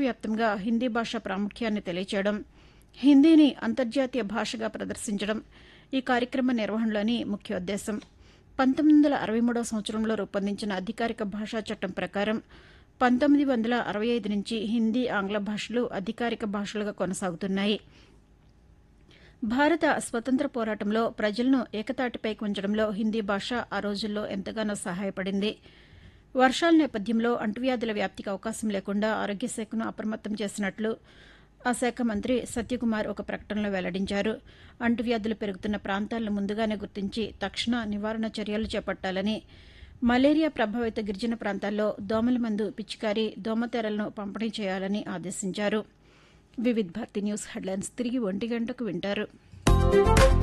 ప్రపంచవ్యాప్తంగా హిందీ భాష ప్రాముఖ్యాన్ని తెలియచేయడం హిందీని అంతర్జాతీయ భాషగా ప్రదర్శించడం ఈ కార్యక్రమ నిర్వహణలోని ముఖ్యోద్దేశం పంతొమ్మిది వందల అరవై మూడవ సంవత్సరంలో రూపొందించిన అధికారిక భాషా చట్టం ప్రకారం పంతొమ్మిది వందల అరవై ఐదు నుంచి హిందీ ఆంగ్ల భాషలు అధికారిక భాషలుగా కొనసాగుతున్నాయి భారత స్వతంత్ర పోరాటంలో ప్రజలను ఏకతాటిపైకి ఉంచడంలో హిందీ భాష ఆ రోజుల్లో ఎంతగానో సహాయపడింది వర్షాల నేపథ్యంలో అంటువ్యాధుల వ్యాప్తికి అవకాశం లేకుండా ఆరోగ్య శాఖను అప్రమత్తం చేసినట్లు ఆ శాఖ మంత్రి సత్యకుమార్ ఒక ప్రకటనలో వెల్లడించారు అంటువ్యాధులు పెరుగుతున్న ప్రాంతాలను ముందుగానే గుర్తించి తక్షణ నివారణ చర్యలు చేపట్టాలని మలేరియా ప్రభావిత గిరిజన ప్రాంతాల్లో దోమల మందు పిచికారి దోమతెరలను పంపిణీ చేయాలని ఆదేశించారు వివిధ్ భారతి న్యూస్ హెడ్లైన్స్ తిరిగి ఒంటి గంటకు వింటారు